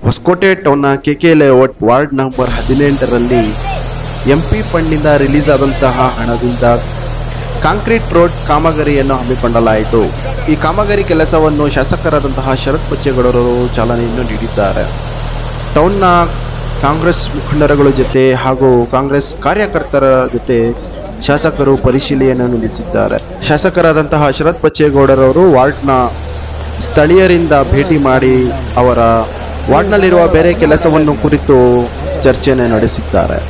ಹೊಸಕೋಟೆ ಟೌನ್ನ K K layout ward number ಹದಿನೆಂಟರಲ್ಲಿ MP ಫಂಡ್ನಿಂದ ರಿಲೀಸ್ ಆದಂತಹ ಹಣದಿಂದ ಕಾಂಕ್ರೀಟ್ ರೋಡ್ ಕಾಮಗಾರಿಯನ್ನು ಹಮ್ಮಿಕೊಳ್ಳಲಾಯಿತು ಈ ಕಾಮಗಾರಿ ಕೆಲಸವನ್ನು ಶಾಸಕರಾದಂತಹ ಶರತ್ ಬಚ್ಚೇಗೌಡರವರು ಚಾಲನೆಯನ್ನು ನೀಡಿದ್ದಾರೆ ಟೌನ್ನ ಕಾಂಗ್ರೆಸ್ ಮುಖಂಡರುಗಳ ಜೊತೆ ಹಾಗೂ ಕಾಂಗ್ರೆಸ್ ಕಾರ್ಯಕರ್ತರ ಜೊತೆ ಶಾಸಕರು ಪರಿಶೀಲನೆಯನ್ನು ನಡೆಸಿದ್ದಾರೆ ಶಾಸಕರಾದಂತಹ ಶರತ್ ಬಚ್ಚೇಗೌಡರವರು ವಾರ್ಡ್ನ ಸ್ಥಳೀಯರಿಂದ ಭೇಟಿ ಮಾಡಿ ಅವರ ವಾರ್ಡ್ನಲ್ಲಿರುವ ಬೇರೆ ಕೆಲಸವನ್ನು ಕುರಿತು ಚರ್ಚೆಯನ್ನು ನಡೆಸಿದ್ದಾರೆ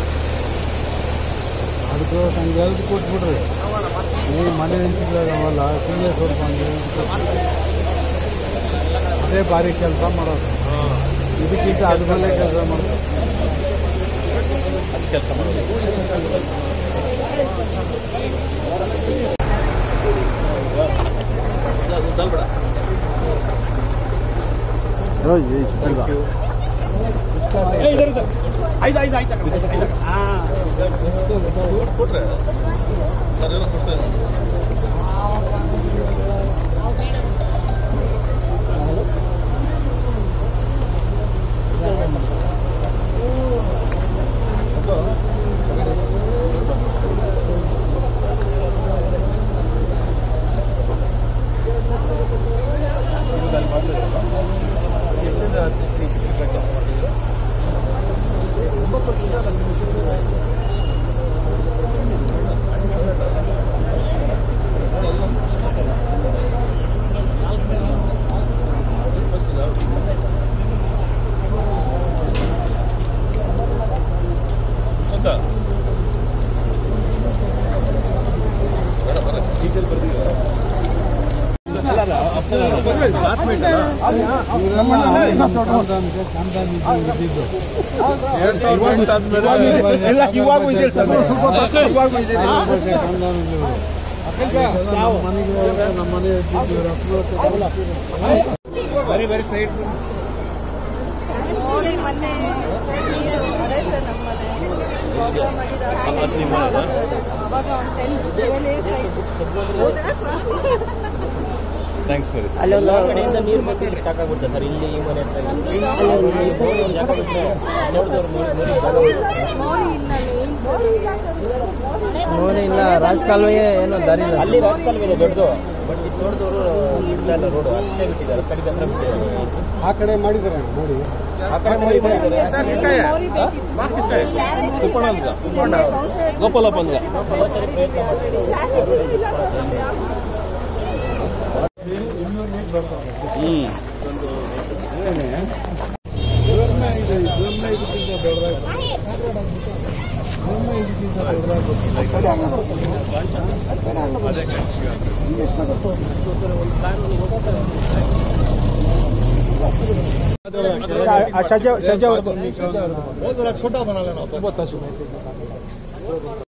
ಅದಕ್ಕೆ ನಂಗೆ ಎಲ್ದು ಕೊಟ್ಬಿಡ್ರಿ ನೀವು ಮನೆ ನಿಂತಿದ್ದಾಗವಲ್ಲ ಸುಮ್ಮನೆ ಸ್ವಲ್ಪ ಹಂಗೆ ಅದೇ ಭಾರಿ ಕೆಲಸ ಮಾಡೋದು ಇದಕ್ಕಿಂತ ಅದ್ರ ಮೇಲೆ ಕೆಲಸ ಮಾಡೋದು ನಮ್ಮ ಮನೆ ನೋಡಿ ಮೊನ್ನೆ ಅದೇ ಸರ್ ನಮ್ಮ ಮನೆ ಪ್ರಾಬ್ಲಮ್ ಆಗಿದೆ ಅವಾಗ ಒಂದು ಟೆನ್ ಲೆವೆನ್ ಇಯರ್ಸ್ ಆಯ್ತು ಅಲ್ಲೊಂದು ಕಡೆಯಿಂದ ನೀರು ಬಂದು ಸ್ಟಾಕ್ ಆಗ್ಬಿಡುತ್ತೆ ಸರ್ ಇಲ್ಲಿ ಈ ಮನೆ ಹತ್ರ ಅಲ್ಲಿ ಈ ಬೋರ್ ಒಂದು ಜಾಗ ಬಿಟ್ಟರೆ ನೋಡಿದವ್ರು ನೋಡಿ ನೋಡಿ ಮೋರಿ ಇಲ್ಲ ಮೇನ್ ಮೋರಿ ಇಲ್ಲ ಸರ್ ಮೋರಿ ಇಲ್ಲ ರಾಜಕಾಲುವೆ ಏನೋ ದಾರಿ ಇಲ್ಲ ಅಲ್ಲಿ ರಾಜಕಾಲುವೆ ಇದೆ ದೊಡ್ಡದು ಬಟ್ ಇದು ನೋಡಿದವರು ಇಲ್ಲ ಇಲ್ಲ ರೋಡು ಅಷ್ಟೇ ಬಿಟ್ಟಿದ್ದಾರೆ ಕಡೆಗೆ ಹತ್ರ ಬಿಟ್ಟಿದ್ದಾರೆ ಆ ಕಡೆ ಮಾಡಿದ್ದಾರೆ ನೋಡಿ ಆ ಕಡೆ ಮೋರಿ ಮಾಡಿದ್ದಾರೆ ಮೋರಿ ಬೇಕಿತ್ತು ಗೋಪಾಲಪ್ಪನ್ಗ ಪ್ರಯತ್ನ ಮಾಡ್ತೀವಿ ಇವರನ್ನ ಇದೆ ಇವರನ್ನ ಇದಕ್ಕಿಂತ ದೊಡ್ಡದಾಗಿ ಇವರನ್ನ ಇದಕ್ಕಿಂತ ದೊಡ್ಡದಾಗಿ छोटा बना लेना होता है